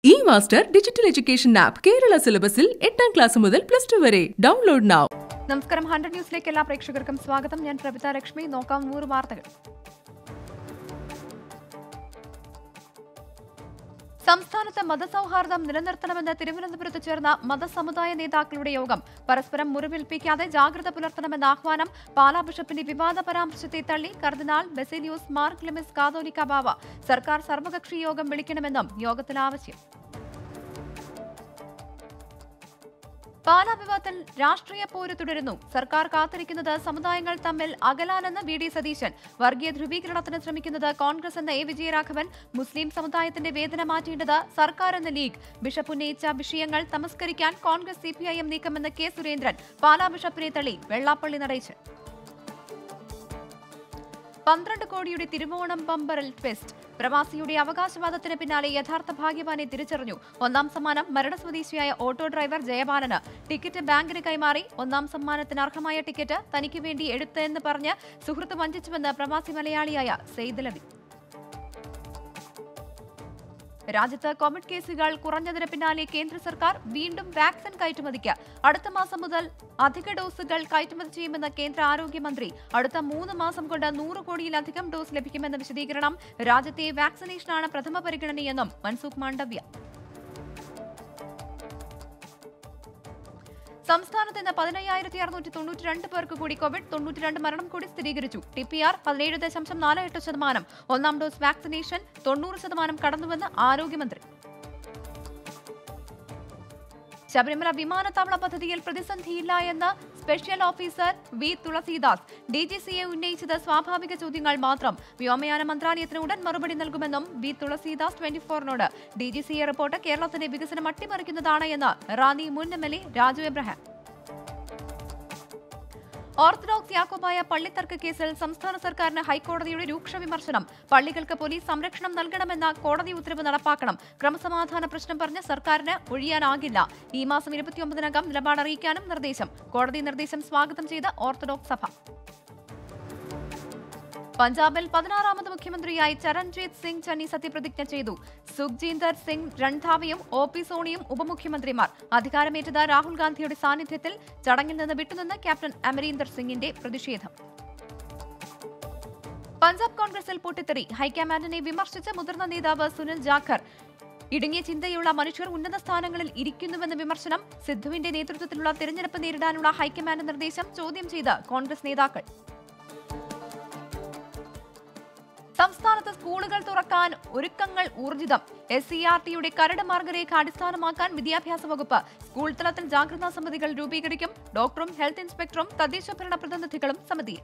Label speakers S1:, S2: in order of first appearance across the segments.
S1: E master digital education app Kerala സിലബസിൽ എട്ടാം class മുതൽ പ്ലസ് ടു വരെ ഡൗൺലോഡ് നൗ
S2: നമസ്കാരം ഹൺഡ്രഡ് ന്യൂസിലേക്ക് എല്ലാ പ്രേക്ഷകർക്കും സ്വാഗതം ഞാൻ പ്രഭിത ലക്ഷ്മി നോക്കാം നൂറ് വാർത്തകൾ സംസ്ഥാനത്ത് മതസൗഹാർദ്ദം നിലനിർത്തണമെന്ന് തിരുവനന്തപുരത്ത് ചേർന്ന മതസമുദായ നേതാക്കളുടെ യോഗം പരസ്പരം മുറിവേൽപ്പിക്കാതെ ജാഗ്രത പുലർത്തണമെന്ന ആഹ്വാനം പാലാ ബിഷപ്പിന്റെ വിവാദ പരാമർശത്തെ തള്ളി കർദിനാൾ ബെസിലിയോസ് മാർ ക്ലെമിസ് കാതോലിക്ക ബാവ സർക്കാർ സർവകക്ഷി യോഗം വിളിക്കണമെന്നും യോഗത്തിൽ ആവശ്യം പാലാ വിവാദത്തിൽ രാഷ്ട്രീയ പോര് തുടരുന്നു സർക്കാർ കാത്തിരിക്കുന്നത് സമുദായങ്ങൾ തമ്മിൽ അകലാനെന്ന് വി ഡി സതീശൻ വർഗീയ ധ്രുവീകരണത്തിന് ശ്രമിക്കുന്നത് കോൺഗ്രസ് എന്ന എ വിജയരാഘവൻ മുസ്ലിം സമുദായത്തിന്റെ വേദന മാറ്റേണ്ടത് സർക്കാർ എന്ന ലീഗ് ബിഷപ്പ് ഉന്നയിച്ച വിഷയങ്ങൾ തമസ്കരിക്കാൻ കോൺഗ്രസ് സിപിഐഎം നീക്കമെന്ന് കെ സുരേന്ദ്രൻ പാലാ ബിഷപ്പിനെ തള്ളി വെള്ളാപ്പള്ളി നടയിച്ചു പന്ത്രണ്ട് കോടിയുടെ തിരുവോണം ബമ്പറൽ ട്വിസ്റ്റ് പ്രവാസിയുടെ അവകാശവാദത്തിന് പിന്നാലെ യഥാർത്ഥ ഭാഗ്യവാനെ തിരിച്ചറിഞ്ഞു ഒന്നാം സമ്മാനം മരണ സ്വദേശിയായ ഓട്ടോ ഡ്രൈവർ ജയപാലന് ടിക്കറ്റ് ബാങ്കിന് കൈമാറി ഒന്നാം സമ്മാനത്തിന് അർഹമായ ടിക്കറ്റ് തനിക്ക് വേണ്ടി എടുത്തെന്ന് പറഞ്ഞ് സുഹൃത്ത് വഞ്ചിച്ചുവെന്ന് പ്രവാസി മലയാളിയായ സെയ്ദലവി രാജ്യത്ത് കോവിഡ് കേസുകൾ കുറഞ്ഞതിന് പിന്നാലെ കേന്ദ്ര സർക്കാർ വീണ്ടും വാക്സിൻ കയറ്റുമതിക്ക് അടുത്ത മാസം മുതൽ അധിക ഡോസുകൾ കയറ്റുമതി ചെയ്യുമെന്ന് കേന്ദ്ര ആരോഗ്യമന്ത്രി അടുത്ത മൂന്ന് മാസം കൊണ്ട് നൂറ് കോടിയിലധികം ഡോസ് ലഭിക്കുമെന്ന വിശദീകരണം രാജ്യത്തെ വാക്സിനേഷനാണ് പ്രഥമ പരിഗണനയെന്നും മൻസുഖ് മാണ്ഡവ്യ സംസ്ഥാനത്ത് ഇന്ന് പതിനയ്യായിരത്തി അറുന്നൂറ്റി തൊണ്ണൂറ്റി രണ്ട് പേർക്ക് കൂടി കോവിഡ് തൊണ്ണൂറ്റിരണ്ട് മരണം കൂടി സ്ഥിരീകരിച്ചു ടി പി ആർ പതിനേഴ് ദശാംശം നാല് എട്ട് ശതമാനം ഒന്നാം ഡോസ് വാക്സിനേഷൻ തൊണ്ണൂറ് ശതമാനം കടന്നുവെന്ന് ആരോഗ്യമന്ത്രി ശബരിമല വിമാനത്താവള പദ്ധതിയിൽ പ്രതിസന്ധിയില്ല എന്ന് special officer V Thulasidas D G സിയെ ഉന്നയിച്ചത് സ്വാഭാവിക ചോദ്യങ്ങൾ മാത്രം വ്യോമയാന മന്ത്രാലയത്തിന് ഉടൻ മറുപടി നൽകുമെന്നും വി തുളസീദാസ് ട്വന്റി ഫോറിനോട് D G C A report കേരളത്തിന്റെ വികസനം അട്ടിമറിക്കുന്നതാണ് എന്ന് റാന്നി മുൻ M L A Raju Abraham Orthodox Yakobaya പള്ളിത്തർക്ക കേസിൽ സംസ്ഥാന സർക്കാരിന് ഹൈക്കോടതിയുടെ രൂക്ഷ വിമർശനം പള്ളികൾക്ക് പോലീസ് സംരക്ഷണം നൽകണമെന്ന കോടതി ഉത്തരവ് നടപ്പാക്കണം ക്രമസമാധാന പ്രശ്നം പറഞ്ഞ് സർക്കാരിന് ഒഴിയാനാകില്ല ഈ മാസം ഇരുപത്തിയൊമ്പതിനകം നിലപാട് അറിയിക്കാനും നിർദ്ദേശം കോടതി നിർദ്ദേശം സ്വാഗതം ചെയ്ത് ഓർത്തഡോക്സ് സഭ പഞ്ചാബിൽ പതിനാറാമത് മുഖ്യമന്ത്രിയായി ചരൺജീത് സിംഗ് ചന്നി സത്യപ്രതിജ്ഞ ചെയ്തു സുഖ്ജീന്ദർ സിംഗ് രൺധാവയും ഒ പി സോണിയും ഉപമുഖ്യമന്ത്രിമാർ അധികാരമേറ്റത് രാഹുൽ ഗാന്ധിയുടെ സാന്നിധ്യത്തിൽ ചടങ്ങിൽ നിന്ന് വിട്ടുനിന്ന് ക്യാപ്റ്റൻ അമരീന്ദർ സിംഗിന്റെ പ്രതിഷേധം പഞ്ചാബ് കോൺഗ്രസിൽ പൊട്ടിത്തെറി ഹൈക്കമാൻഡിനെ വിമർശിച്ച മുതിർന്ന നേതാവ് സുനിൽ ജാഖർ ഇടുങ്ങിയ ചിന്തയുള്ള മനുഷ്യർ ഉന്നത സ്ഥാനങ്ങളിൽ ഇരിക്കുന്നുവെന്ന വിമർശനം സിദ്ധുവിന്റെ നേതൃത്വത്തിലുള്ള തെരഞ്ഞെടുപ്പ് നേരിടാനുള്ള ഹൈക്കമാൻഡ് നിർദ്ദേശം ചോദ്യം ചെയ്ത് കോൺഗ്രസ് നേതാക്കൾ സംസ്ഥാനത്ത് സ്കൂളുകൾ തുറക്കാൻ ഒരുക്കങ്ങൾ ഊർജിതം എസ് സി ആർ ടിയുടെ കരട് മാർഗരേഖ അടിസ്ഥാനമാക്കാൻ വിദ്യാഭ്യാസ വകുപ്പ് സ്കൂൾ തലത്തിൽ ജാഗ്രതാ സമിതികൾ രൂപീകരിക്കും ഡോക്ടറും ഹെൽത്ത് ഇൻസ്പെക്ടറും തദ്ദേശ ഭരണ പ്രതിനിധികളും സമിതിയിൽ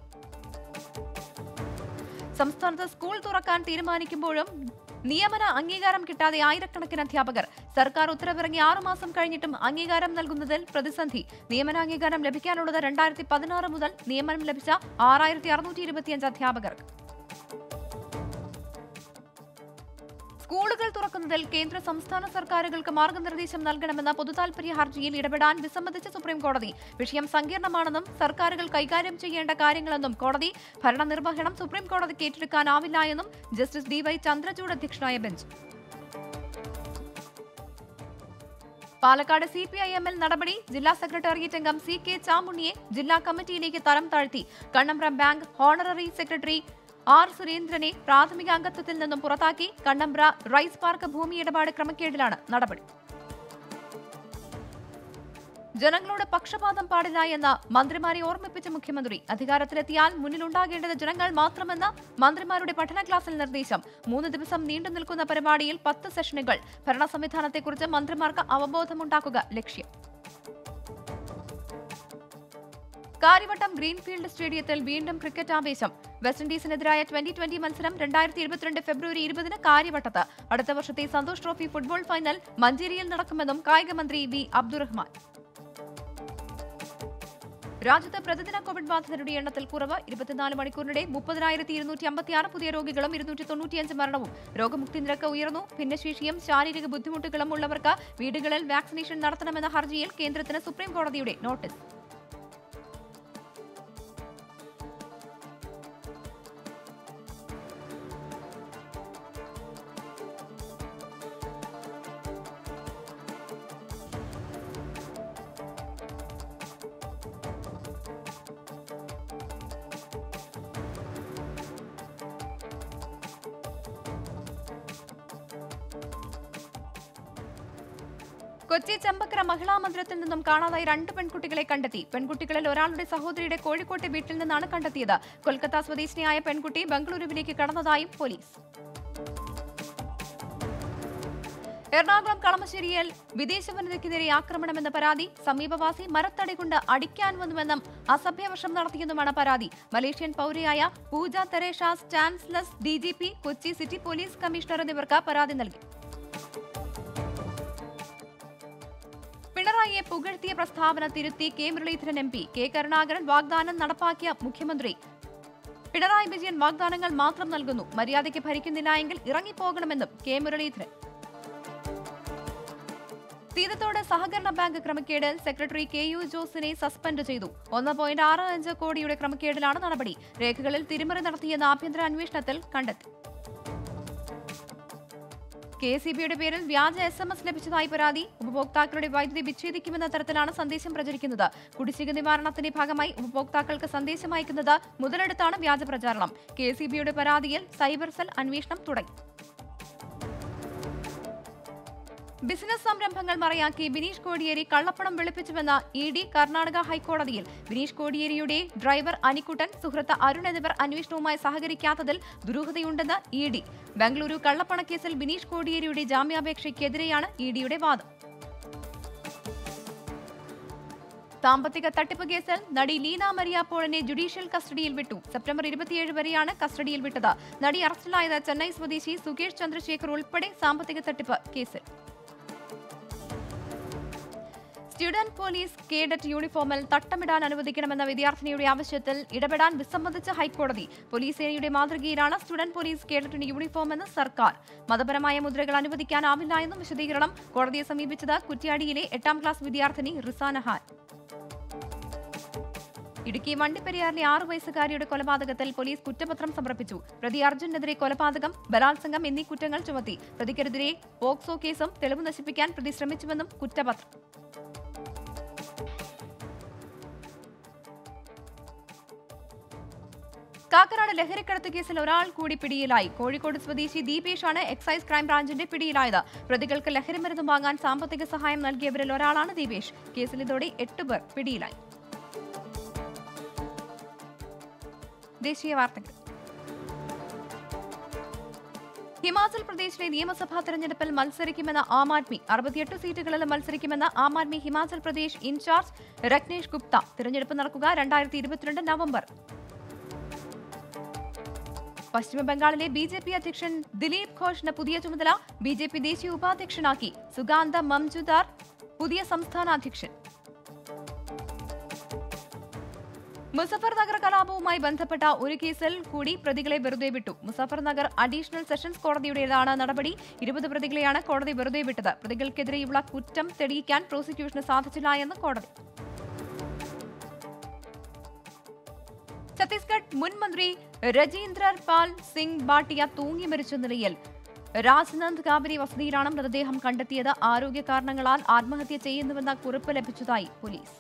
S2: സംസ്ഥാനത്ത് സ്കൂൾ തുറക്കാൻ തീരുമാനിക്കുമ്പോഴും നിയമന അംഗീകാരം കിട്ടാതെ ആയിരക്കണക്കിന് അധ്യാപകർ സർക്കാർ ഉത്തരവിറങ്ങി ആറുമാസം കഴിഞ്ഞിട്ടും അംഗീകാരം നൽകുന്നതിൽ പ്രതിസന്ധി നിയമനാംഗീകാരം ലഭിക്കാനുള്ളത് രണ്ടായിരത്തി പതിനാറ് മുതൽ നിയമനം ലഭിച്ച ആറായിരത്തി അറുന്നൂറ്റി ഇരുപത്തിയഞ്ച് അധ്യാപകർക്ക് സ്കൂളുകൾ തുറക്കുന്നതിൽ കേന്ദ്ര സംസ്ഥാന സർക്കാരുകൾക്ക് മാർഗനിർദ്ദേശം നൽകണമെന്ന പൊതുതാൽപര്യ ഹർജിയിൽ ഇടപെടാൻ വിസമ്മതിച്ച സുപ്രീം കോടതി വിഷയം സങ്കീർണമാണെന്നും സർക്കാരുകൾ കൈകാര്യം ചെയ്യേണ്ട കാര്യങ്ങളെന്നും കോടതി ഭരണനിർവഹണം സുപ്രീം കോടതിക്ക് ഏറ്റെടുക്കാനാവില്ല എന്നും ജസ്റ്റിസ് ഡി വൈ ചന്ദ്രചൂഡ് അധ്യക്ഷനായ bench Palakkad C P I എമ്മിൽ നടപടി ജില്ലാ സെക്രട്ടേറിയറ്റ് അംഗം സി കെ ചാമുണ്ണിയെ ജില്ലാ കമ്മിറ്റിയിലേക്ക് തരം താഴ്ത്തി Kannambra bank honorary secretary R സുരേന്ദ്രനെ പ്രാഥമിക അംഗത്വത്തിൽ നിന്നും പുറത്താക്കി കണ്ണമ്പ്ര റൈസ് പാർക്ക് ഭൂമി ഇടപാട് ക്രമക്കേടിലാണ് നടപടി ജനങ്ങളോട് പക്ഷപാതം പാടില്ല എന്ന് മന്ത്രിമാരെ ഓർമ്മിപ്പിച്ച മുഖ്യമന്ത്രി അധികാരത്തിലെത്തിയാൽ മുന്നിലുണ്ടാകേണ്ടത് ജനങ്ങൾ മാത്രമെന്ന് മന്ത്രിമാരുടെ പഠന ക്ലാസ്സിൽ നിർദ്ദേശം മൂന്ന് ദിവസം നീണ്ടു നിൽക്കുന്ന പരിപാടിയിൽ പത്ത് സെഷനുകൾ ഭരണ സംവിധാനത്തെക്കുറിച്ച് മന്ത്രിമാർക്ക് അവബോധമുണ്ടാക്കുക ലക്ഷ്യം കാര്യവട്ടം ഗ്രീൻഫീൽഡ് സ്റ്റേഡിയത്തിൽ വീണ്ടും ക്രിക്കറ്റ് ആവേശം വെസ്റ്റ് ഇൻഡീസിനെതിരായ ട്വന്റി ട്വന്റി മത്സരം രണ്ടായിരത്തി ഇരുപത്തിരണ്ട് ഫെബ്രുവരി ഇരുപതിന് കാര്യവട്ടത്ത് അടുത്ത വർഷത്തെ സന്തോഷ് ട്രോഫി ഫുട്ബോൾ ഫൈനൽ മഞ്ചേരിയിൽ നടക്കുമെന്നും കായികമന്ത്രി വി അബ്ദുറഹ്മാൻ രാജ്യത്ത് പ്രതിദിന കോവിഡ് ബാധിതരുടെ എണ്ണത്തിൽ കുറവ് ഇരുപത്തിനാല് മണിക്കൂറിനിടെ മുപ്പതിനായിരത്തി ഇരുന്നൂറ്റി അമ്പത്തിയാറ് പുതിയ രോഗികളും ഇരുന്നൂറ്റി തൊണ്ണൂറ്റിയഞ്ച് മരണവും രോഗമുക്തി നിരക്ക് ഉയർന്നു ഭിന്നശേഷിയും ശാരീരിക ബുദ്ധിമുട്ടുകളും ഉള്ളവർക്ക് വീടുകളിൽ വാക്സിനേഷൻ നടത്തണമെന്ന ഹർജിയിൽ കേന്ദ്രത്തിന് സുപ്രീം കോടതിയുടെ നോട്ടീസ് കൊച്ചി ചെമ്പക്കര മഹിളാ മന്ദിരത്തിൽ നിന്നും കാണാതായി രണ്ട് പെൺകുട്ടികളെ കണ്ടെത്തി പെൺകുട്ടികളിൽ ഒരാളുടെ സഹോദരിയുടെ കോഴിക്കോട്ടെ വീട്ടിൽ നിന്നാണ് കണ്ടെത്തിയത് കൊൽക്കത്ത സ്വദേശിനിയായ പെൺകുട്ടി ബംഗളൂരുവിലേക്ക് കടന്നതായും പോലീസ് എറണാകുളം കളമശ്ശേരിയിൽ വിദേശ വനിതയ്ക്കെതിരെ ആക്രമണമെന്ന പരാതി സമീപവാസി മരത്തടി കൊണ്ട് അടിക്കാൻ വന്നുവെന്നും അസഭ്യവർഷം നടത്തിയെന്നുമാണ് പരാതി മലേഷ്യൻ പൌരയായ Pooja Theresa Stanislaus D G P Kochi city police commissioner എന്നിവർക്ക് പരാതി നൽകി പിണറായിയെ പുകഴ്ത്തിയ പ്രസ്താവന തിരുത്തി K Muraleedharan M P K Karunakaran വാഗ്ദാനം നടപ്പാക്കിയ മുഖ്യമന്ത്രി പിണറായി വിജയൻ വാഗ്ദാനങ്ങൾ മാത്രം നൽകുന്നു മര്യാദയ്ക്ക് ഭരിക്കുന്നില്ല എങ്കിൽ ഇറങ്ങിപ്പോകണമെന്നും കെ മുരളീധരൻ തീരത്തോട് സഹകരണ ബാങ്ക് ക്രമക്കേടിൽ സെക്രട്ടറി കെ യു ജോസിനെ സസ്പെൻഡ് ചെയ്തു ഒന്ന് പോയിന്റ് ആറ് അഞ്ച് കോടിയുടെ ക്രമക്കേടിലാണ് നടപടി രേഖകളിൽ തിരിമറി നടത്തിയെന്ന് ആഭ്യന്തര അന്വേഷണത്തിൽ കണ്ടെത്തി കെ സി ബിയുടെ പേരിൽ വ്യാജ എസ് എം എസ് ലഭിച്ചതായി പരാതി ഉപഭോക്താക്കളുടെ വൈദ്യുതി വിച്ഛേദിക്കുമെന്ന തരത്തിലാണ് സന്ദേശം പ്രചരിക്കുന്നത് കുടിശ്ശിക നിവാരണത്തിന്റെ ഭാഗമായി ഉപഭോക്താക്കൾക്ക് സന്ദേശം അയക്കുന്നത് മുതലെടുത്താണ് വ്യാജ പ്രചാരണം കെ സി ബിയുടെ പരാതിയിൽ സൈബർ സെൽ അന്വേഷണം തുടങ്ങി ബിസിനസ് സംരംഭങ്ങൾ മറയാക്കി ബിനീഷ് കോടിയേരി കള്ളപ്പണം വെളുപ്പിച്ചുവെന്ന ഇ ഡി കർണാടക ഹൈക്കോടതിയിൽ ബിനീഷ് കോടിയേരിയുടെ ഡ്രൈവർ അനിക്കുട്ടൻ സുഹൃത്ത് അരുൺ എന്നിവർ അന്വേഷണവുമായി സഹകരിക്കാത്തതിൽ ദുരൂഹതയുണ്ടെന്ന് ഇ ഡി ബംഗളൂരു കള്ളപ്പണക്കേസിൽ ബിനീഷ് കോടിയേരിയുടെ ജാമ്യാപേക്ഷയ്ക്കെതിരെയാണ് ഇ ഡിയുടെ വാദം സാമ്പത്തിക തട്ടിപ്പ് കേസിൽ നടി ലീന മരിയ പോളിനെ ജുഡീഷ്യൽ കസ്റ്റഡിയിൽ വിട്ടു സെപ്റ്റംബർ ഇരുപത്തിയേഴ് വരെയാണ് കസ്റ്റഡിയിൽ വിട്ടത് നടി അറസ്റ്റിലായത് ചെന്നൈ സ്വദേശി സുകേഷ് ചന്ദ്രശേഖർ ഉൾപ്പെടെ സാമ്പത്തിക തട്ടിപ്പ് കേസിൽ സ്റ്റുഡന്റ് പോലീസ് കേഡറ്റ് യൂണിഫോമിൽ തട്ടമിടാൻ അനുവദിക്കണമെന്ന വിദ്യാർത്ഥിനിയുടെ ആവശ്യത്തിൽ ഇടപെടാൻ വിസമ്മതിച്ച ഹൈക്കോടതി പോലീസ് സേനയുടെ മാതൃകയിലാണ് സ്റ്റുഡന്റ് പോലീസ് കേഡറ്റിന് യൂണിഫോമെന്ന് സർക്കാർ മതപരമായ മുദ്രകൾ അനുവദിക്കാനാവില്ല എന്നും വിശദീകരണം കോടതിയെ സമീപിച്ചത് കുറ്റ്യാടിയിലെ എട്ടാം ക്ലാസ് വിദ്യാർത്ഥിനി റിസാനഹാൻ ഇടുക്കി വണ്ടിപ്പെരിയാറിലെ ആറു വയസ്സുകാരിയുടെ കൊലപാതകത്തിൽ പോലീസ് കുറ്റപത്രം സമർപ്പിച്ചു പ്രതി അർജുനെതിരെ കൊലപാതകം ബലാത്സംഗം എന്നീ കുറ്റങ്ങൾ ചുമത്തി പ്രതിക്കെതിരെ പോക്സോ കേസും തെളിവ് നശിപ്പിക്കാൻ പ്രതി ശ്രമിച്ചുവെന്നും കുറ്റപത്രം കാക്കനാട് ലഹരിക്കടത്ത് കേസിൽ ഒരാൾ കൂടി പിടിയിലായി കോഴിക്കോട് സ്വദേശി ദീപേഷാണ് എക്സൈസ് ക്രൈംബ്രാഞ്ചിന്റെ പിടിയിലായത് പ്രതികൾക്ക് ലഹരിമരുന്ന് വാങ്ങാൻ സാമ്പത്തിക സഹായം നൽകിയവരിൽ ഒരാളാണ് ദീപേഷ് കേസിൽ ഇതോടെ എട്ട് പേർ പിടിയിലായി ദേശീയ വാർത്തകൾ ഹിമാചൽ പ്രദേശിലെ നിയമസഭാ തെരഞ്ഞെടുപ്പിൽ മത്സരിക്കുമെന്ന ആം ആദ്മി അറുപത്തിയെട്ട് സീറ്റുകളിൽ മത്സരിക്കുമെന്ന ആം ആദ്മി ഹിമാചൽ പ്രദേശ് ഇൻചാർജ് രഗ്നേഷ് ഗുപ്ത തിരഞ്ഞെടുപ്പ് നടക്കുക രണ്ടായിരത്തി ഇരുപത്തിരണ്ട് നവംബർ പശ്ചിമബംഗാളിലെ ബി ജെ പി അധ്യക്ഷൻ ദിലീപ് ഘോഷിന് പുതിയ ചുമതല ബി ജെ പി ദേശീയ ഉപാധ്യക്ഷനാക്കി സുഗാന്ത മംജുദാർ പുതിയ സംസ്ഥാന അധ്യക്ഷൻ മുസഫർ നഗർ കലാപവുമായി ബന്ധപ്പെട്ട ഒരു കേസിൽ കൂടി പ്രതികളെ വെറുതെ വിട്ടു മുസഫർ നഗർ അഡീഷണൽ സെഷൻസ് കോടതിയുടേതാണ് നടപടി ഇരുപത് പ്രതികളെയാണ് കോടതി വെറുതെ വിട്ടത് പ്രതികൾക്കെതിരെയുള്ള കുറ്റം തെളിയിക്കാൻ പ്രോസിക്യൂഷന് സാധിച്ചില്ല എന്ന് കോടതി ഛത്തീസ്ഗഡ് മുൻ മന്ത്രി രജീന്ദ്രർ പാൽ സിംഗ് ബാട്ടിയ തൂങ്ങി മരിച്ച നിലയിൽ രാജ്നന്ദ് കാബരി വസതിയിലാണ് മൃതദേഹം കണ്ടെത്തിയത് ആരോഗ്യ കാരണങ്ങളാൽ ആത്മഹത്യ ചെയ്യുന്നുവെന്ന കുറിപ്പ് ലഭിച്ചതായി പോലീസ്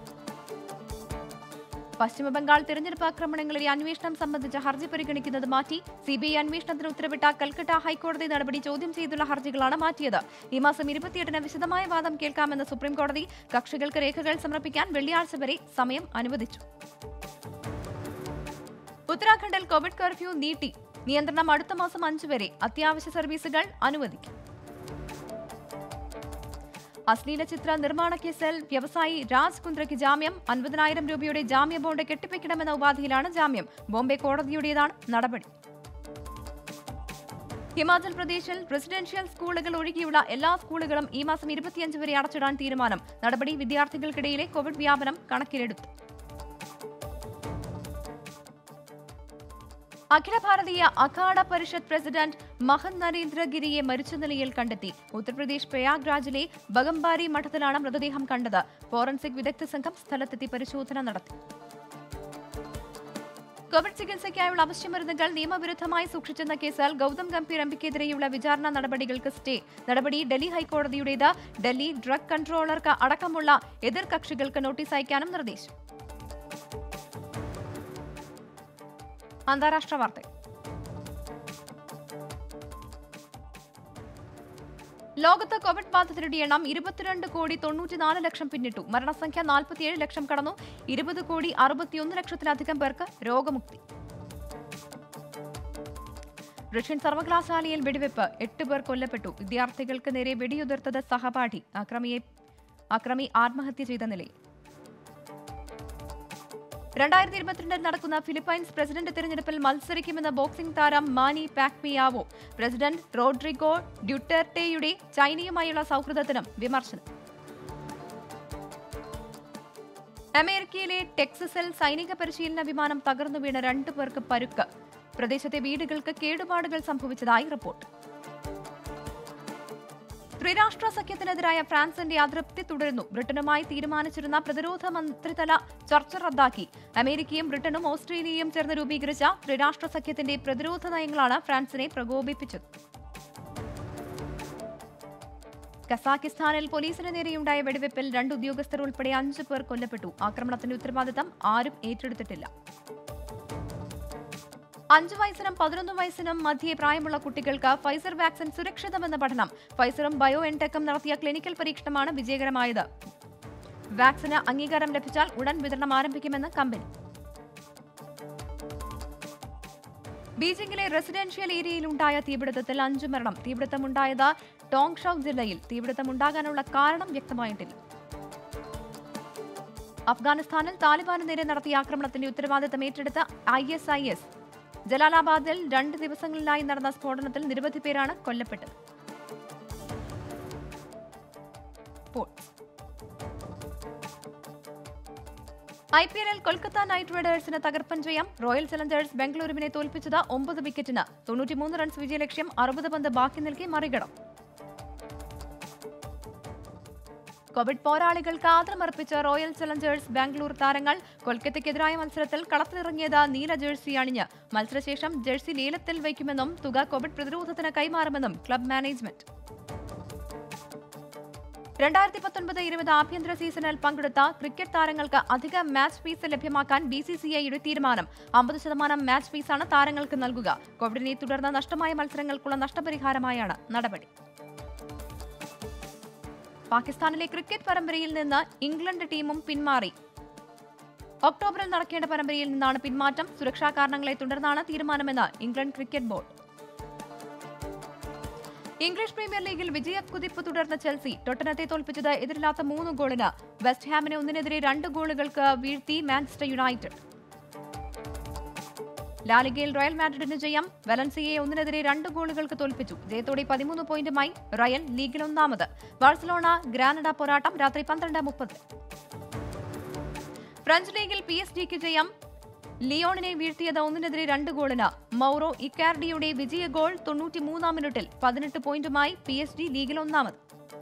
S2: പശ്ചിമബംഗാൾ തിരഞ്ഞെടുപ്പ് ആക്രമണങ്ങളിലെ അന്വേഷണം സംബന്ധിച്ച ഹർജി പരിഗണിക്കുന്നത് മാറ്റി സിബിഐ അന്വേഷണത്തിന് ഉത്തരവിട്ട കൽക്കട്ട ഹൈക്കോടതി നടപടി ചോദ്യം ചെയ്തുള്ള ഹർജികളാണ് മാറ്റിയത് ഈ മാസം ഇരുപത്തിയെട്ടിന് വിശദമായ വാദം കേൾക്കാമെന്ന് സുപ്രീംകോടതി കക്ഷികൾക്ക് രേഖകൾ സമർപ്പിക്കാൻ വെള്ളിയാഴ്ച വരെ സമയം അനുവദിച്ചു ഉത്തരാഖണ്ഡിൽ കോവിഡ് കർഫ്യൂ നീട്ടി നിയന്ത്രണം അടുത്ത മാസം അഞ്ച് വരെ അത്യാവശ്യ സർവീസുകൾ അനുവദിക്കും അശ്ലീല ചിത്ര നിർമ്മാണ കേസിൽ വ്യവസായി രാജ് കുന്ദ്രയ്ക്ക് ജാമ്യം അൻപതിനായിരം രൂപയുടെ ജാമ്യ ബോണ്ട് കെട്ടിവെക്കണമെന്ന ഉപാധിയിലാണ് ജാമ്യം ബോംബെ കോടതിയുടേതാണ് നടപടി ഹിമാചൽ പ്രദേശിൽ റെസിഡൻഷ്യൽ സ്കൂളുകൾ ഒഴികെയുള്ള എല്ലാ സ്കൂളുകളും ഈ മാസം ഇരുപത്തിയഞ്ച് വരെ അടച്ചിടാൻ തീരുമാനം നടപടി വിദ്യാർത്ഥികൾക്കിടയിലെ കോവിഡ് വ്യാപനം കണക്കിലെടുത്തു അഖില ഭാരതീയ അഖാഡ പരിഷത്ത് പ്രസിഡന്റ് മഹൻ നരേന്ദ്രഗിരിയെ മരിച്ച നിലയിൽ കണ്ടെത്തി ഉത്തർപ്രദേശ് പ്രയാഗ്രാജിലെ ബഗംബാരി മഠത്തിലാണ് മൃതദേഹം കണ്ടത് ഫോറൻസിക് വിദഗ്ധ സംഘം സ്ഥലത്തെത്തി പരിശോധന നടത്തി കോവിഡ് ചികിത്സയ്ക്കായുള്ള അവശ്യമരുന്നുകൾ നിയമവിരുദ്ധമായി സൂക്ഷിച്ചെന്ന കേസിൽ ഗൗതം ഗംഭീർ എംപിക്കെതിരെയുള്ള വിചാരണ നടപടികൾക്ക് സ്റ്റേ നടപടി ഡൽഹി ഹൈക്കോടതിയുടേത് ഡൽഹി ഡ്രഗ് കൺട്രോളർക്ക് അടക്കമുള്ള എതിർ കക്ഷികൾക്ക് നോട്ടീസ് അയക്കാനും നിർദ്ദേശം അന്താരാഷ്ട്ര വാർത്തകൾ ലോകത്ത് കോവിഡ് ബാധിതരുടെ എണ്ണം ഇരുപത്തിരണ്ട് കോടി തൊണ്ണൂറ്റിനാല് ലക്ഷം പിന്നിട്ടു മരണസംഖ്യ നാൽപ്പത്തിയേഴ് ലക്ഷം കടന്നു ഇരുപത് കോടി അറുപത്തിയൊന്ന് ലക്ഷത്തിലധികം പേർക്ക് രോഗമുക്തി റഷ്യൻ സർവകലാശാലയിൽ വെടിവെപ്പ് എട്ട് പേർ കൊല്ലപ്പെട്ടു വിദ്യാർത്ഥികൾക്ക് നേരെ വെടിയുതിർത്തത് സഹപാഠി അക്രമിയെ അക്രമി ആത്മഹത്യ ചെയ്ത നിലയിൽ രണ്ടായിരത്തി ഇരുപത്തിരണ്ടിൽ നടക്കുന്ന ഫിലിപ്പൈൻസ് പ്രസിഡന്റ് തെരഞ്ഞെടുപ്പിൽ മത്സരിക്കുമെന്ന ബോക്സിംഗ് താരം മാനി പാക്മിയാവോ പ്രസിഡന്റ് റോഡ്രിഗോ ഡ്യൂട്ടർട്ടെയുടെ ചൈനയുമായുള്ള സൗഹൃദത്തിനും വിമർശനം അമേരിക്കയിലെ ടെക്സസിൽ സൈനിക പരിശീലന വിമാനം തകർന്നു വീണ രണ്ടു പേർക്ക് പരുക്ക് പ്രദേശത്തെ വീടുകൾക്ക് കേടുപാടുകൾ സംഭവിച്ചതായി റിപ്പോർട്ട് ത്രിരാഷ്ട്ര സഖ്യത്തിനെതിരായ ഫ്രാൻസിന്റെ അതൃപ്തി തുടരുന്നു ബ്രിട്ടനുമായി തീരുമാനിച്ചിരുന്ന പ്രതിരോധ മന്ത്രിതല ചർച്ച റദ്ദാക്കി അമേരിക്കയും ബ്രിട്ടനും ഓസ്ട്രേലിയയും ചേർന്ന് രൂപീകരിച്ച ത്രിരാഷ്ട്ര സഖ്യത്തിന്റെ പ്രതിരോധ നയങ്ങളാണ് ഫ്രാൻസിനെ പ്രകോപിപ്പിച്ചത് കസാക്കിസ്ഥാനിൽ പോലീസിന് നേരെയുണ്ടായ വെടിവെപ്പിൽ രണ്ട് ഉദ്യോഗസ്ഥർ ഉൾപ്പെടെ അഞ്ചു പേർ കൊല്ലപ്പെട്ടു ആക്രമണത്തിന്റെ ഉത്തരവാദിത്തം ആരും ഏറ്റെടുത്തിട്ടില്ല അഞ്ചു വയസ്സിനും പതിനൊന്ന് വയസ്സിനും മധ്യേ പ്രായമുള്ള കുട്ടികൾക്ക് ഫൈസർ വാക്സിൻ സുരക്ഷിതമെന്ന പഠനം ഫൈസറും ബയോ എൻടെക്കും നടത്തിയ ക്ലിനിക്കൽ പരീക്ഷണമാണ് വിജയകരമായത് വാക്സിന് അംഗീകാരം ലഭിച്ചാൽ ഉടൻ വിതരണം ആരംഭിക്കുമെന്ന് കമ്പനി ബീജിംഗിലെ റെസിഡൻഷ്യൽ ഏരിയയിലുണ്ടായ തീപിടുത്തത്തിൽ അഞ്ചു മരണം തീപിടുത്തമുണ്ടായത് ടോങ്ഷൌ ജില്ലയിൽ തീപിടുത്തമുണ്ടാകാനുള്ള കാരണം വ്യക്തമായിട്ടില്ല അഫ്ഗാനിസ്ഥാനിൽ താലിബാന് നേരെ നടത്തിയ ആക്രമണത്തിന്റെ ഉത്തരവാദിത്തം ഏറ്റെടുത്ത ഐ എസ് ഐ എസ് ജലാലാബാദിൽ രണ്ട് ദിവസങ്ങളിലായി നടന്ന സ്ഫോടനത്തിൽ നിരവധി പേരാണ് കൊല്ലപ്പെട്ടത് സ്പോർട്സ് ഐ പി എല്ലിൽ കൊൽക്കത്ത നൈറ്റ് റൈഡേഴ്സിന് തകർപ്പൻ ജയം റോയൽ ചലഞ്ചേഴ്സ് ബംഗളൂരുവിനെ തോൽപ്പിച്ചത് ഒമ്പത് വിക്കറ്റിന് തൊണ്ണൂറ്റിമൂന്ന് റൺസ് വിജയലക്ഷ്യം അറുപത് പന്ത് ബാക്കി നിൽക്കി മറികടം കോവിഡ് പോരാളികൾക്ക് ആദരമർപ്പിച്ച റോയൽ ചലഞ്ചേഴ്സ് ബാംഗ്ലൂർ താരങ്ങൾ കൊൽക്കത്തയ്ക്കെതിരായ മത്സരത്തിൽ കളത്തിലിറങ്ങിയത് നീല ജേഴ്സി അണിഞ്ഞ് മത്സരശേഷം ജേഴ്സി ലേലത്തിൽ വയ്ക്കുമെന്നും തുക കോവിഡ് പ്രതിരോധത്തിന് കൈമാറുമെന്നും ക്ലബ് മാനേജ്മെന്റ് രണ്ടായിരത്തി പത്തൊൻപത് ഇരുപത് ആഭ്യന്തര സീസണിൽ പങ്കെടുത്ത ക്രിക്കറ്റ് താരങ്ങൾക്ക് അധിക മാച്ച് ഫീസ് ലഭ്യമാക്കാൻ ബി സി സി ഐയുടെ തീരുമാനം അമ്പത് ശതമാനം മാച്ച് ഫീസാണ് താരങ്ങൾക്ക് നൽകുക കോവിഡിനെ തുടർന്ന് നഷ്ടമായ മത്സരങ്ങൾക്കുള്ള നഷ്ടപരിഹാരമായാണ് നടപടി പാകിസ്ഥാനിലെ ക്രിക്കറ്റ് പരമ്പരയിൽ നിന്ന് ഇംഗ്ലണ്ട് ടീമും പിന്മാറി ഒക്ടോബറിൽ നടക്കേണ്ട പരമ്പരയിൽ നിന്നാണ് പിന്മാറ്റം സുരക്ഷാ കാരണങ്ങളെ തുടർന്നാണ് തീരുമാനമെന്ന് England cricket board English premier ലീഗിൽ വിജയക്കുതിപ്പ് തുടർന്ന ചെൽസി ടൊട്ടനത്തെ തോൽപ്പിച്ചത് എതിരില്ലാത്ത മൂന്ന് ഗോളിന് വെസ്റ്റ് ഹാമിനെ ഒന്നിനെതിരെ രണ്ട് ഗോളുകൾക്ക് വീഴ്ത്തി മാഞ്ചസ്റ്റർ യുണൈറ്റഡ് ലാലിഗയിൽ റയൽ മാഡ്രിഡിന് ജയം വലൻസിയയെ ഒന്നിനെതിരെ രണ്ട് ഗോളുകൾക്ക് തോൽപ്പിച്ചു ജയത്തോടെ പതിമൂന്ന് പോയിന്റുമായി റയൽ ലീഗിൽ ഒന്നാമത് ബാഴ്സലോണ ഗ്രാനഡ പോരാട്ടം രാത്രി പന്ത്രണ്ട് മുപ്പത് ഫ്രഞ്ച് ലീഗിൽ പി എസ് ജിക്ക് ജയം ലിയോണിനെ വീഴ്ത്തിയത് ഒന്നിനെതിരെ രണ്ട് ഗോളിന് മൗറോ ഇക്കാർഡിയുടെ വിജയ ഗോൾ തൊണ്ണൂറ്റിമൂന്നാം മിനിറ്റിൽ പതിനെട്ട് പോയിന്റുമായി പി എസ് ജി ലീഗിൽ ഒന്നാമത്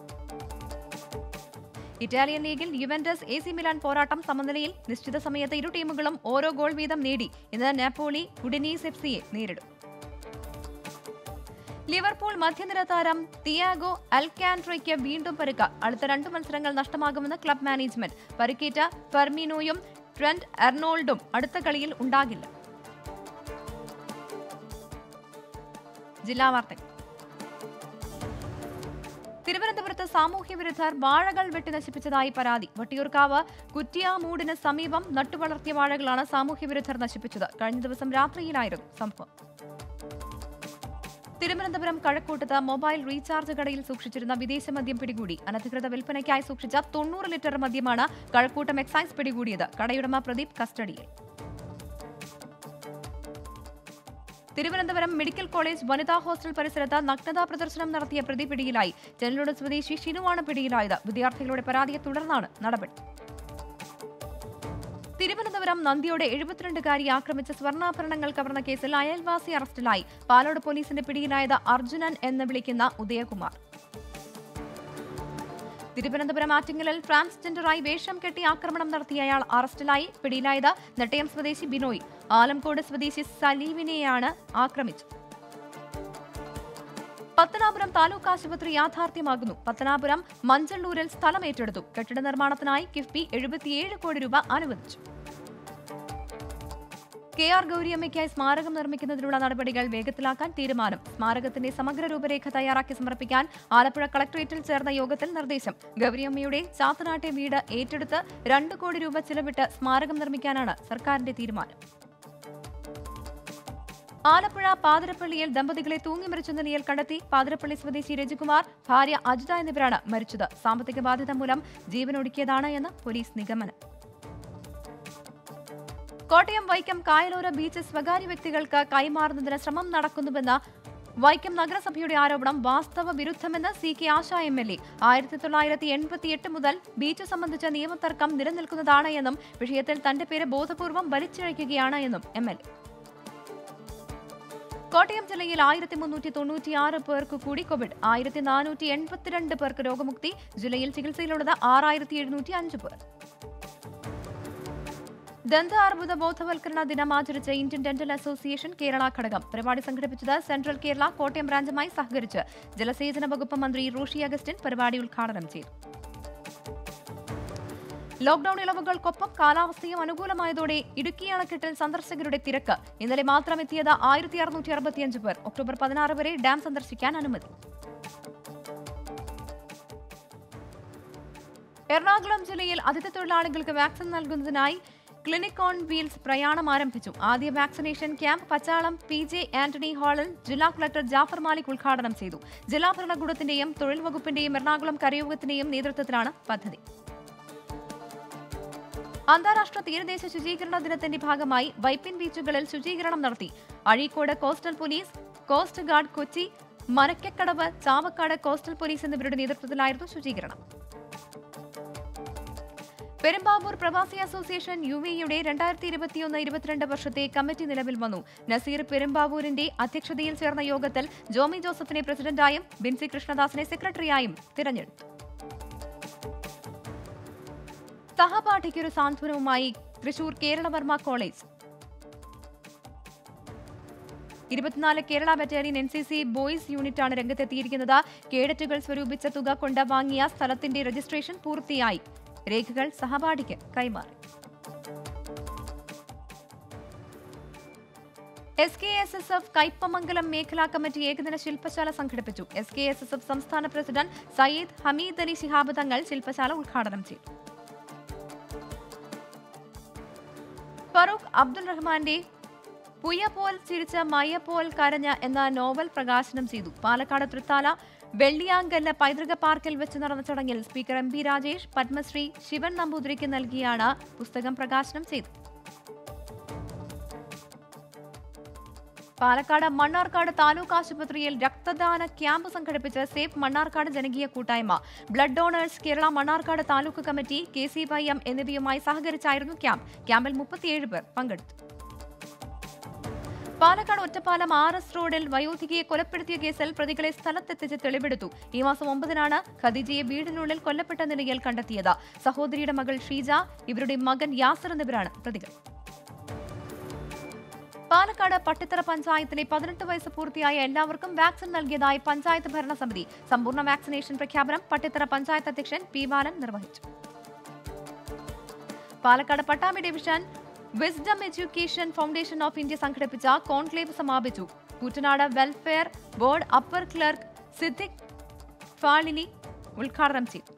S2: ഇറ്റാലിയൻ ലീഗിൽ യുവന്റസ് എ സി മിലാൻ പോരാട്ടം സമനിലയിൽ നിശ്ചിത സമയത്ത് ഇരു ടീമുകളും ഓരോ ഗോൾ വീതം നേടി ഇന്ന് നാപ്പോളി ഉഡിനീസ് എഫ് സിയെ നേരിടും ലിവർപൂൾ മധ്യനിര താരം തിയാഗോ അൽക്കാൻട്രയ്ക്ക് വീണ്ടും പരുക്ക് അടുത്ത രണ്ട് മത്സരങ്ങൾ നഷ്ടമാകുമെന്ന് ക്ലബ് മാനേജ്മെന്റ് പരിക്കേറ്റ ഫെർമിനോയും ട്രെന്റ് എർണോൾഡും അടുത്ത കളിയിൽ ഉണ്ടാകില്ല ജില്ലാ വാർത്തകൾ തിരുവനന്തപുരത്ത് സാമൂഹ്യ വിരുദ്ധർ വാഴകൾ വെട്ടി നശിപ്പിച്ചതായി പരാതി വട്ടിയൂർക്കാവ് കുറ്റിയാമൂടിന് സമീപം നട്ടുവളർത്തിയ വാഴകളാണ് സാമൂഹ്യ വിരുദ്ധർ നശിപ്പിച്ചത് കഴിഞ്ഞ ദിവസം രാത്രിയിലായിരുന്നു സംഭവം തിരുവനന്തപുരം കഴക്കൂട്ടത്ത് മൊബൈൽ റീചാർജ് കടയിൽ സൂക്ഷിച്ചിരുന്ന വിദേശ മദ്യം പിടികൂടി അനധികൃത വിൽപ്പനയ്ക്കായി സൂക്ഷിച്ച തൊണ്ണൂറ് ലിറ്റർ മദ്യമാണ് കഴക്കൂട്ടം എക്സൈസ് പിടികൂടിയത് കടയുടമ പ്രദീപ് കസ്റ്റഡിയിൽ തിരുവനന്തപുരം മെഡിക്കൽ കോളേജ് വനിതാ ഹോസ്റ്റൽ പരിസരത്ത് നഗ്നതാ പ്രദർശനം നടത്തിയ പ്രതി പിടിയിലായി ചെന്നലോട് സ്വദേശി ഷിനുവാണ് പിടിയിലായത് വിദ്യാർത്ഥികളുടെ പരാതിയെ തുടർന്നാണ് നടപടി തിരുവനന്തപുരം നന്ദിയോടെ എഴുപത്തിരണ്ടുകാരി ആക്രമിച്ച സ്വർണ്ണാഭരണങ്ങൾ കവർന്ന കേസിൽ അയൽവാസി അറസ്റ്റിലായി പാലോട് പോലീസിന്റെ പിടിയിലായത് അർജുനൻ എന്ന് വിളിക്കുന്ന ഉദയകുമാർ തിരുവനന്തപുരം ആറ്റിങ്ങലിൽ ട്രാൻസ്ജെൻഡറായി വേഷം കെട്ടി ആക്രമണം നടത്തിയ അയാൾ അറസ്റ്റിലായി പിടിയിലായത് നെട്ടയം സ്വദേശി ബിനോയ് ആലംകോട് സ്വദേശി സലീമിനെയാണ് ആക്രമിച്ചത് പത്തനാപുരം താലൂക്ക് ആശുപത്രി യാഥാർത്ഥ്യമാകുന്നു പത്തനാപുരം മഞ്ചള്ളൂരിൽ സ്ഥലം ഏറ്റെടുത്തു കെട്ടിട നിർമ്മാണത്തിനായി കിഫ്ബി എഴുപത്തിയേഴ് കോടി രൂപ അനുവദിച്ചു കെ ആർ ഗൗരിയമ്മയ്ക്കായി സ്മാരകം നിർമ്മിക്കുന്നതിനുള്ള നടപടികൾ വേഗത്തിലാക്കാൻ തീരുമാനം സ്മാരകത്തിന്റെ സമഗ്ര രൂപരേഖ തയ്യാറാക്കി സമർപ്പിക്കാൻ ആലപ്പുഴ കളക്ടറേറ്റിൽ ചേർന്ന യോഗത്തിൽ നിർദ്ദേശം ഗൗരിയമ്മയുടെ ചാത്തനാട്ടെ വീട് ഏറ്റെടുത്ത് രണ്ട് കോടി രൂപ ചിലവിട്ട് സ്മാരകം നിർമ്മിക്കാനാണ് സർക്കാരിന്റെ തീരുമാനം ആലപ്പുഴ പാതിരപ്പള്ളിയിൽ ദമ്പതികളെ തൂങ്ങി മരിച്ച നിലയിൽ കണ്ടെത്തി പാതിരപ്പള്ളി സ്വദേശി രജികുമാർ ഭാര്യ അജിത എന്നിവരാണ് മരിച്ചത് സാമ്പത്തിക ബാധ്യത മൂലം ജീവനൊടുക്കിയതാണ് എന്ന് പോലീസ് നിഗമനം കോട്ടയം വൈക്കം കായലോര ബീച്ച് സ്വകാര്യ വ്യക്തികൾക്ക് കൈമാറുന്നതിന് ശ്രമം നടക്കുന്നുവെന്ന വൈക്കം നഗരസഭയുടെ ആരോപണം വാസ്തവ വിരുദ്ധമെന്ന് C K Asha M L A ആയിരത്തി തൊള്ളായിരത്തി എൺപത്തിയെട്ട് മുതൽ ബീച്ച് സംബന്ധിച്ച നിയമതർക്കം നിലനിൽക്കുന്നതാണ് എന്നും വിഷയത്തിൽ തന്റെ പേര് ബോധപൂർവം വലിച്ചിഴയ്ക്കുകയാണ് എന്നും എം എൽ എ കോട്ടയം ജില്ലയിൽ ആയിരത്തി മുന്നൂറ്റി തൊണ്ണൂറ്റിയാറ് പേർക്ക് കൂടി കോവിഡ് ആയിരത്തി നാനൂറ്റി എൺപത്തിരണ്ട് പേർക്ക് രോഗമുക്തി ജില്ലയിൽ ചികിത്സയിലുള്ളത് ആറായിരത്തി എഴുന്നൂറ്റി അഞ്ച് പേർ ദന്ത അർബുദ ബോധവൽക്കരണ ദിനം ആചരിച്ച ഇന്ത്യൻ ഡെന്റൽ അസോസിയേഷൻ കേരള ഘടകം പരിപാടി സംഘടിപ്പിച്ചത് സെൻട്രൽ കേരള കോട്ടയം ബ്രാഞ്ചുമായി സഹകരിച്ച് ജലസേചന വകുപ്പ് മന്ത്രി റോഷി അഗസ്റ്റിൻ പരിപാടി ഉദ്ഘാടനം ചെയ്തു ലോക്ഡൌൺ ഇളവുകൾക്കൊപ്പം കാലാവസ്ഥയും അനുകൂലമായതോടെ ഇടുക്കി അണക്കെട്ടിൽ സന്ദർശകരുടെ തിരക്ക് ഇന്നലെ മാത്രം എത്തിയത് ആയിരത്തി അറുന്നൂറ്റി അറുപത്തിയഞ്ച് പേർ ഒക്ടോബർ പതിനാറ് വരെ ഡാം സന്ദർശിക്കാൻ അനുമതി എറണാകുളം ജില്ലയിൽ അതിഥി തൊഴിലാളികൾക്ക് വാക്സിൻ നൽകുന്നതിനായി ക്ലിനിക് ഓൺ വീൽസ് പ്രയാണം ആരംഭിച്ചു ആദ്യ vaccination camp Pachalam P J Antony ഹാളിൽ ജില്ലാ കളക്ടർ ജാഫർ മാലിക് ഉദ്ഘാടനം ചെയ്തു ജില്ലാ ഭരണകൂടത്തിന്റെയും തൊഴിൽ വകുപ്പിന്റെയും എറണാകുളം കരയോഗത്തിന്റെയും നേതൃത്വത്തിലാണ് പദ്ധതി അന്താരാഷ്ട്ര തീരദേശ ശുചീകരണ ദിനത്തിന്റെ ഭാഗമായി വൈപ്പിൻ ബീച്ചുകളിൽ ശുചീകരണം നടത്തി Azhikode coastal police coast guard Kochi Manakkakadavu Chavakkad coastal police എന്നിവരുടെ നേതൃത്വത്തിലായിരുന്നു ശുചീകരണം പെരുമ്പാവൂർ പ്രവാസി അസോസിയേഷൻ യു എയുടെ രണ്ടായിരത്തി ഇരുപത്തിയൊന്ന് ഇരുപത്തിരണ്ട് വർഷത്തെ കമ്മിറ്റി നിലവിൽ വന്നു നസീർ പെരുമ്പാവൂരിന്റെ അധ്യക്ഷതയിൽ ചേർന്ന യോഗത്തിൽ ജോമി ജോസഫിനെ പ്രസിഡന്റായും ബിൻസി കൃഷ്ണദാസിനെ സെക്രട്ടറിയായും തിരഞ്ഞെടുത്തു സഹപാഠിക്കൊരു സാന്ത്വനവുമായി തൃശൂർ കേരളവർമ്മ കോളേജ് ഇരുപത്തിനാല് Kerala battalion N C C boys യൂണിറ്റാണ് രംഗത്തെത്തിയിരിക്കുന്നത് കേഡറ്റുകൾ സ്വരൂപിച്ച തുക കൊണ്ട് വാങ്ങിയ സ്ഥലത്തിന്റെ രജിസ്ട്രേഷൻ പൂർത്തിയായി രേഖകൾ സഹപാഠിക്ക് കൈമാറി S K S S F Kaipamangalam മേഖലാ കമ്മിറ്റി ഏകദിന ശില്പശാല സംഘടിപ്പിച്ചു S K S S F സംസ്ഥാന പ്രസിഡന്റ് സയ്യിദ് ഹമീദ് അലി ശിഹാബ് തങ്ങൾ ശില്പശാല ഉദ്ഘാടനം ചെയ്തു ഫറൂഖ് അബ്ദുൾ റഹ്മാന്റെ പുയ പോൽ ചിരിച്ച മയ പോൽ കരഞ്ഞ എന്ന നോവൽ പ്രകാശനം ചെയ്തു പാലക്കാട് തൃത്താല വെള്ളിയാങ്കല്ല് പൈതൃക പാർക്കിൽ വെച്ച് നടന്ന ചടങ്ങിൽ speaker M P Rajesh Padmashri Sivan നമ്പൂതിരിക്ക് നൽകിയാണ് പുസ്തകം പ്രകാശനം ചെയ്തത് പാലക്കാട് മണ്ണാർക്കാട് താലൂക്ക് ആശുപത്രിയിൽ രക്തദാന ക്യാമ്പ് സംഘടിപ്പിച്ച് സേഫ് മണ്ണാർക്കാട് ജനകീയ കൂട്ടായ്മ blood donors Kerala Mannarkkad taluk committee K C Y M എന്നിവയുമായി സഹകരിച്ചായിരുന്നു ക്യാമ്പ് ക്യാമ്പിൽ മുപ്പത്തിയേഴ് പേർ പങ്കെടുത്തു പാലക്കാട് ഒറ്റപ്പാലം ആർ എസ് റോഡിൽ വയോധികയെ കൊലപ്പെടുത്തിയ കേസിൽ പ്രതികളെ സ്ഥലത്തെത്തിച്ച് തെളിവെടുത്തു ഈ മാസം ഒമ്പതിനാണ് ഖദീജയെ വീടിനുള്ളിൽ കൊല്ലപ്പെട്ട നിലയിൽ കണ്ടെത്തിയത് സഹോദരിയുടെ മകൾ ഷീജ ഇവരുടെ മകൻ യാസർ എന്നിവരാണ് പ്രതികൾ പാലക്കാട് പട്ടിത്തറ പഞ്ചായത്തിലെ പതിനെട്ട് വയസ്സ് പൂർത്തിയായ എല്ലാവർക്കും വാക്സിൻ നൽകിയതായി പഞ്ചായത്ത് ഭരണസമിതി സമ്പൂർണ്ണ വാക്സിനേഷൻ പ്രഖ്യാപനം പട്ടിത്തറ പഞ്ചായത്ത് അധ്യക്ഷൻ പി ബാലൻ നിർവഹിച്ചു Palakkad Pattambi division wisdom education foundation of India സംഘടിപ്പിച്ച കോൺക്ലേവ് സമാപിച്ചു Koottanad welfare board upper clerk Siddique Fazili ഉദ്ഘാടനം ചെയ്തു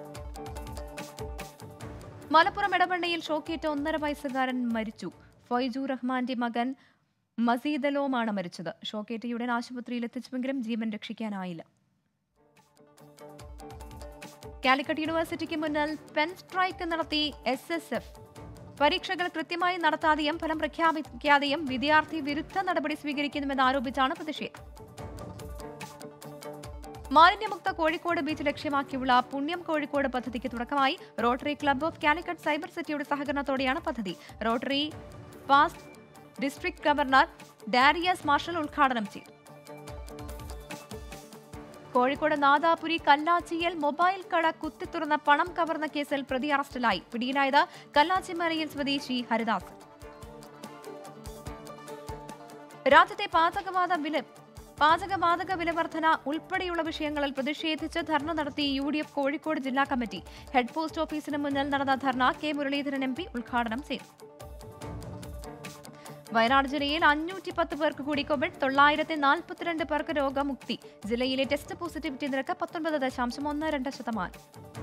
S2: മലപ്പുറം ഇടവണ്ണയിൽ ഷോക്കേറ്റ ഒന്നര വയസ്സുകാരൻ മരിച്ചു ഫൈജു റഹ്മാന്റെ മകൻ മസീദലോമാണ് മരിച്ചത് ഷോക്കേറ്റയുടൻ ആശുപത്രിയിൽ എത്തിച്ചുവെങ്കിലും ജീവൻ രക്ഷിക്കാനായില്ല കാലിക്കറ്റ് യൂണിവേഴ്സിറ്റിക്ക് മുന്നിൽ പെൻ സ്ട്രൈക്ക് നടത്തി എസ് എസ് എഫ് പരീക്ഷകൾ കൃത്യമായി നടത്താതെയും ഫലം പ്രഖ്യാപിക്കാതെയും വിദ്യാർത്ഥി വിരുദ്ധ നടപടി സ്വീകരിക്കുന്നുവെന്ന് ആരോപിച്ചാണ് പ്രതിഷേധം മാലിന്യമുക്ത കോഴിക്കോട് ബീച്ച് ലക്ഷ്യമാക്കിയുള്ള പുണ്യം കോഴിക്കോട് പദ്ധതിക്ക് തുടക്കമായി rotary club of Calicut cyber സിറ്റിയുടെ സഹകരണത്തോടെയാണ് പദ്ധതി rotary past district governor Darius Marshal ഉദ്ഘാടനം ചെയ്തു കോഴിക്കോട് നാദാപുരി കല്ലാച്ചിയിൽ മൊബൈൽ കട കുത്തിത്തുറന്ന പണം കവർന്ന കേസിൽ പ്രതി അറസ്റ്റിലായി പിടിയിലായത് കല്ലാച്ചിമലയിൽ സ്വദേശി ഹരിദാസ് രാജ്യത്തെ പാചകവാത വില പാചകവാതക വിലവർധന ഉൾപ്പെടെയുള്ള വിഷയങ്ങളിൽ പ്രതിഷേധിച്ച് ധർണ നടത്തി യു ഡി എഫ് കോഴിക്കോട് ജില്ലാ കമ്മിറ്റി ഹെഡ് പോസ്റ്റ് ഓഫീസിന് മുന്നിൽ നടന്ന dharna K Muraleedharan M P ഉദ്ഘാടനം ചെയ്തു വയനാട് ജില്ലയിൽ അഞ്ഞൂറ്റി പത്ത് പേർക്ക് കൂടി കോവിഡ് തൊള്ളായിരത്തി നാൽപ്പത്തിരണ്ട് പേർക്ക് രോഗമുക്തി ജില്ലയിലെ ടെസ്റ്റ് പോസിറ്റിവിറ്റി നിരക്ക് പത്തൊൻപത് ദശാംശം ഒന്ന് രണ്ട് ശതമാനം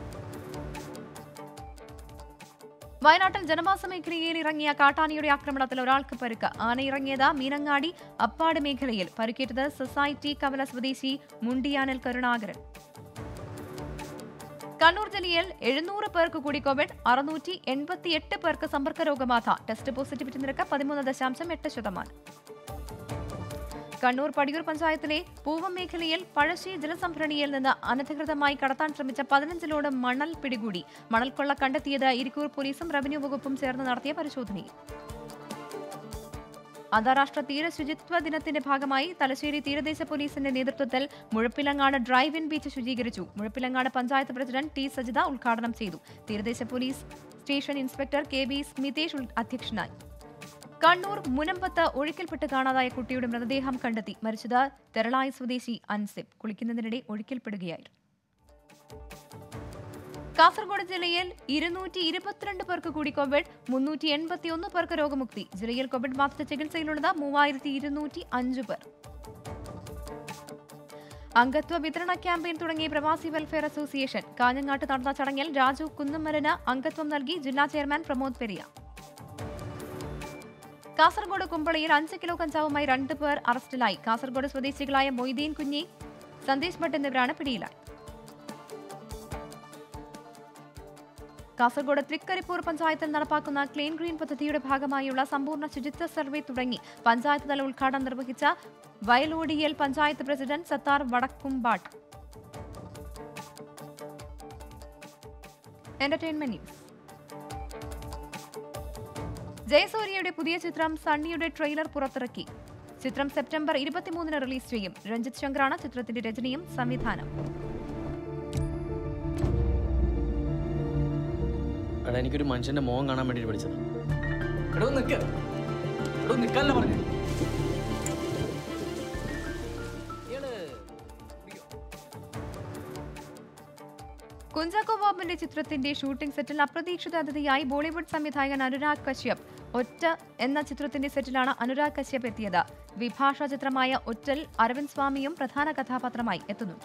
S2: വയനാട്ടിൽ ജനവാസ മേഖലയിൽ ഇറങ്ങിയ കാട്ടാനയുടെ ആക്രമണത്തിൽ ഒരാൾക്ക് പരുക്ക് ആന ഇറങ്ങിയത് മീനങ്ങാടി അപ്പാട് മേഖലയിൽ പരുക്കേറ്റത് സൊസൈറ്റി കവല സ്വദേശി മുണ്ടിയാനൽ കരുണാകരൻ കണ്ണൂർ ജില്ലയിൽ എഴുന്നൂറ് പേർക്ക് കൂടി കോവിഡ് അറുന്നൂറ്റി എൺപത്തിയെട്ട് പേർക്ക് സമ്പർക്ക രോഗബാധ ടെസ്റ്റ് പോസിറ്റിവിറ്റി നിരക്ക് പതിമൂന്ന് ദശാംശം എട്ട് ശതമാനം കണ്ണൂർ പടിയൂർ പഞ്ചായത്തിലെ പൂവം മേഖലയിൽ പഴശ്ശി ജലസംഭരണിയിൽ നിന്ന് അനധികൃതമായി കടത്താൻ ശ്രമിച്ച പതിനഞ്ചിലോട് മണൽ പിടികൂടി മണൽക്കൊള്ള കണ്ടെത്തിയത് ഇരിക്കൂർ പോലീസും റവന്യൂ വകുപ്പും ചേർന്ന് നടത്തിയ പരിശോധനയിൽ അന്താരാഷ്ട്ര തീര ശുചിത്വ ദിനത്തിന്റെ ഭാഗമായി തലശ്ശേരി തീരദേശ പോലീസിന്റെ നേതൃത്വത്തിൽ മുഴപ്പിലങ്ങാട് ഡ്രൈവ് ഇൻ ബീച്ച് ശുചീകരിച്ചു മുഴപ്പിലങ്ങാട് പഞ്ചായത്ത് പ്രസിഡന്റ് ടി സജിത ഉദ്ഘാടനം ചെയ്തു തീരദേശ police station inspector K B Smithesh ഉൾ- അധ്യക്ഷനായി കണ്ണൂർ മുനമ്പത്ത് ഒഴുക്കിൽപ്പെട്ട് കാണാതായ കുട്ടിയുടെ മൃതദേഹം കണ്ടെത്തി മരിച്ചത് തെരളായി സ്വദേശി അൻസിബ് കുളിക്കുന്നതിനിടെ ഒഴുക്കിൽപ്പെടുകയായിരുന്നു കാസർഗോഡ് ജില്ലയിൽ ഇരുന്നൂറ്റി ഇരുപത്തിരണ്ട് പേർക്ക് കൂടി കോവിഡ് മുന്നൂറ്റി എൺപത്തിയൊന്ന് പേർക്ക് രോഗമുക്തി ജില്ലയിൽ കോവിഡ് ബാധിച്ച ചികിത്സയിലുള്ളത് മൂവായിരത്തി ഇരുന്നൂറ്റി അഞ്ച് പേർ അംഗത്വ വിതരണ ക്യാമ്പയിൻ തുടങ്ങിയ പ്രവാസി വെൽഫെയർ അസോസിയേഷൻ കാഞ്ഞങ്ങാട്ട് നടന്ന ചടങ്ങിൽ രാജു കുന്നമ്മലിന് അംഗത്വം നൽകി ജില്ലാ ചെയർമാൻ പ്രമോദ് പെരിയ കാസർഗോഡ് കുമ്പളയിൽ അഞ്ച് കിലോ കഞ്ചാവുമായി രണ്ട് പേർ അറസ്റ്റിലായി കാസർഗോഡ് സ്വദേശികളായ മൊയ്തീൻ കുഞ്ഞി സന്ദേശ് ഭട്ട് എന്നിവരാണ് പിടിയിലായി കാസർഗോഡ് തൃക്കരിപ്പൂർ പഞ്ചായത്തിൽ നടപ്പാക്കുന്ന ക്ലീൻ ഗ്രീൻ പദ്ധതിയുടെ ഭാഗമായുള്ള സമ്പൂർണ്ണ ശുചിത്വ സർവേ തുടങ്ങി പഞ്ചായത്ത് തല ഉദ്ഘാടനം നിർവഹിച്ച വയലോടിയൽ panchayat president Sathar Vadakkumpattu entertainment news ജയസൂര്യയുടെ പുതിയ ചിത്രം സണ്ണിയുടെ ട്രെയിലർ പുറത്തിറക്കി ചിത്രം സെപ്റ്റംബർ ഇരുപത്തിമൂന്നിന് റിലീസ് ചെയ്യും രഞ്ജിത് ശങ്കറാണ് ചിത്രത്തിന്റെ രചനയും സംവിധാനം
S3: എടാ എനിക്കൊരു മനുഷ്യന്റെ മോഹം കാണാൻ വേണ്ടി പഠിച്ചത്
S4: എടോ നിക്ക് എടോ നിക്കാനല്ലേ പറഞ്ഞു
S2: കുഞ്ചാക്കോ ബോബന്റെ ചിത്രത്തിന്റെ ഷൂട്ടിംഗ് സെറ്റിൽ അപ്രതീക്ഷിത അതിഥിയായി ബോളിവുഡ് സംവിധായകൻ അനുരാഗ് കശ്യപ് ഒറ്റ എന്ന ചിത്രത്തിന്റെ സെറ്റിലാണ് അനുരാഗ് കശ്യപ് എത്തിയത് വിഭാഷ ചിത്രമായ ഒറ്റൽ അരവിന്ദ് സ്വാമിയും പ്രധാന കഥാപാത്രമായി എത്തുന്നുണ്ട്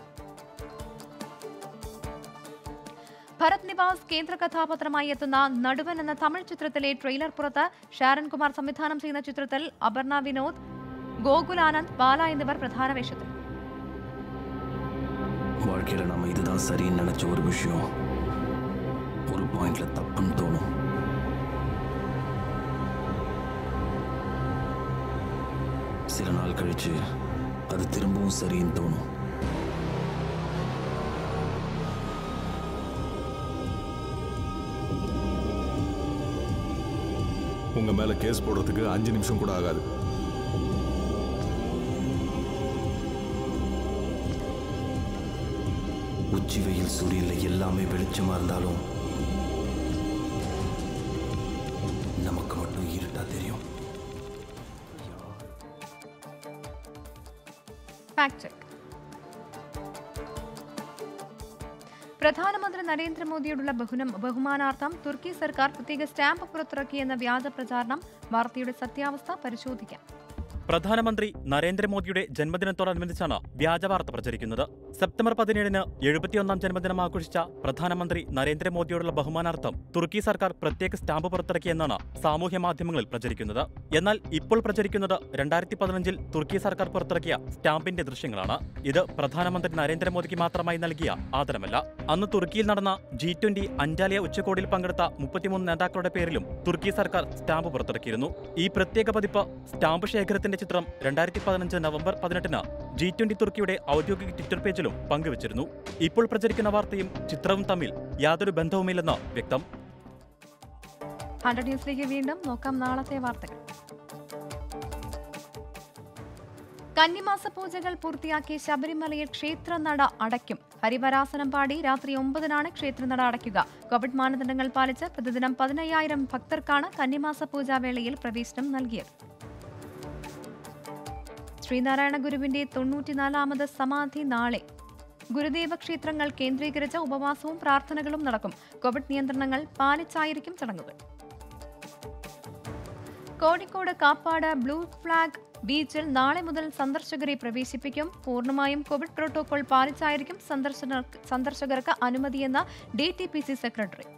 S2: ഭരത് നിവാസ് കേന്ദ്ര കഥാപാത്രമായി എത്തുന്ന നടുവൻ എന്ന തമിഴ് ചിത്രത്തിലെ ട്രെയിലർ പുറത്ത് ഷാരൻ കുമാർ സംവിധാനം ചെയ്യുന്ന ചിത്രത്തിൽ അപർണ വിനോദ് ഗോകുൽ ആനന്ദ് ബാല എന്നിവർ പ്രധാന വേഷത്തിൽ
S5: வாழ்க்கையில நாம இதுதான் சரின்னு நினைச்ச ஒரு விஷயம் ஒரு பாயிண்ட்ல தப்புன்னு தோணும் சில நாள் கழிச்சு அது திரும்பவும் சரின்னு தோணும்
S6: உங்க மேல கேஸ் போடுறதுக்கு அஞ்சு நிமிஷம் கூட ஆகாது
S5: உச்சி வெயில் சூரியன்ல எல்லாமே வெளிச்சமா இருந்தாலும் நமக்கு மட்டும் இருட்டா தெரியும்
S2: ഫാക്ട് ചെക്ക് പ്രധാനമന്ത്രി നരേന്ദ്രമോദിയോടുള്ള ബഹുനം ബഹുമാനാർത്ഥം തുർക്കി സർക്കാർ പ്രത്യേക സ്റ്റാമ്പ് പുറത്തിറക്കിയെന്ന വ്യാജ പ്രചാരണം വാർത്തയുടെ സത്യാവസ്ഥ പരിശോധിക്കാം
S7: പ്രധാനമന്ത്രി നരേന്ദ്രമോദിയുടെ ജന്മദിനത്തോടനുബന്ധിച്ചാണ് വ്യാജവാർത്ത പ്രചരിക്കുന്നത് സെപ്റ്റംബർ പതിനേഴിന് എഴുപത്തിയൊന്നാം ജന്മദിനം ആഘോഷിച്ച പ്രധാനമന്ത്രി നരേന്ദ്രമോദിയോടുള്ള ബഹുമാനാർത്ഥം തുർക്കി സർക്കാർ പ്രത്യേക സ്റ്റാമ്പ് പുറത്തിറക്കിയെന്നാണ് സാമൂഹ്യ മാധ്യമങ്ങളിൽ പ്രചരിക്കുന്നത് എന്നാൽ ഇപ്പോൾ പ്രചരിക്കുന്നത് രണ്ടായിരത്തി പതിനഞ്ചിൽ തുർക്കി സർക്കാർ പുറത്തിറക്കിയ സ്റ്റാമ്പിന്റെ ദൃശ്യങ്ങളാണ് ഇത് പ്രധാനമന്ത്രി നരേന്ദ്രമോദിക്ക് മാത്രമായി നൽകിയ ആദരമല്ല അന്ന് തുർക്കിയിൽ നടന്ന ജി ട്വന്റി അന്റാലിയ ഉച്ചകോടിയിൽ പങ്കെടുത്ത മുപ്പത്തിമൂന്ന് നേതാക്കളുടെ പേരിലും തുർക്കി സർക്കാർ സ്റ്റാമ്പ് പുറത്തിറക്കിയിരുന്നു ഈ പ്രത്യേക പതിപ്പ് സ്റ്റാമ്പ് ശേഖരത്തിന്റെ ചിത്രം രണ്ടായിരത്തി പതിനഞ്ച് നവംബർ പതിനെട്ടിന് ജി ട്വന്റി തുർക്കിയുടെ ഔദ്യോഗിക ട്വിറ്റർ പേജിലും പങ്കുവച്ചിരുന്നു ഇപ്പോൾ പ്രചരിക്കുന്ന വാർത്തയും ചിത്രവും തമ്മിൽ യാതൊരു ബന്ധവുമില്ലെന്ന് വ്യക്തം
S2: ഹൺഡ്രഡ് ന്യൂസിലേക്ക് വീണ്ടും നോക്കാം നാളത്തെ വാർത്തകൾ കന്നിമാസ പൂജകൾ പൂർത്തിയാക്കി ശബരിമലയിൽ ക്ഷേത്രനട അടയ്ക്കും ഹരിവരാസനം പാടി രാത്രി ഒമ്പതിനാണ് ക്ഷേത്രനട അടയ്ക്കുക കോവിഡ് മാനദണ്ഡങ്ങൾ പാലിച്ച് പ്രതിദിനം പതിനയ്യായിരം ഭക്തർക്കാണ് കന്നിമാസ പൂജാവേളയിൽ പ്രവേശനം നൽകിയത് ശ്രീനാരായണ ഗുരുവിന്റെ തൊണ്ണൂറ്റിനാലാമത് സമാധി നാളെ ഗുരുദേവ ക്ഷേത്രങ്ങൾ കേന്ദ്രീകരിച്ച ഉപവാസവും പ്രാർത്ഥനകളും നടക്കും കോവിഡ് നിയന്ത്രണങ്ങൾ പാലിച്ചായിരിക്കും ചടങ്ങുകൾ കോഴിക്കോട് കാപ്പാട് ബ്ലൂ ഫ്ലാഗ് ബീച്ചിൽ നാളെ മുതൽ സന്ദർശകരെ പ്രവേശിപ്പിക്കും പൂർണ്ണമായും കോവിഡ് പ്രോട്ടോകോൾ പാലിച്ചായിരിക്കും സന്ദർശന സന്ദർശകർക്ക് അനുമതിയെന്ന D T P C secretary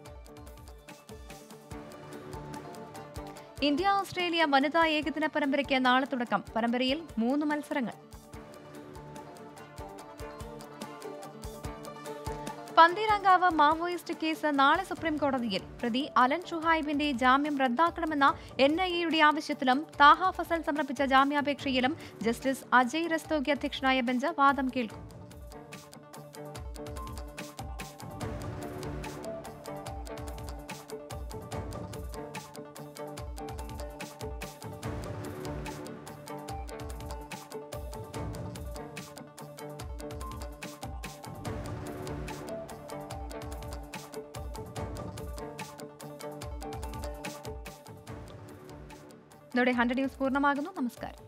S2: India Australia വനിതാ ഏകദിന പരമ്പരയ്ക്ക് നാളെ തുടക്കം പരമ്പരയിൽ മൂന്ന് മത്സരങ്ങൾ പന്തീരാങ്കാവ് മാവോയിസ്റ്റ് കേസ് നാളെ സുപ്രീം കോടതിയിൽ പ്രതി അലൻ ഷുഹൈബിന്റെ ജാമ്യം റദ്ദാക്കണമെന്ന എൻ ഐ എയുടെ ആവശ്യത്തിലും താഹ ഫസൽ സമർപ്പിച്ച ജാമ്യാപേക്ഷയിലും ജസ്റ്റിസ് അജയ് രസ്തോഗി അധ്യക്ഷനായ ബെഞ്ച് വാദം കേൾക്കും ഇതോടെ ഹൺഡ്രഡ് ന്യൂസ് പൂർണ്ണമാകുന്നു നമസ്കാരം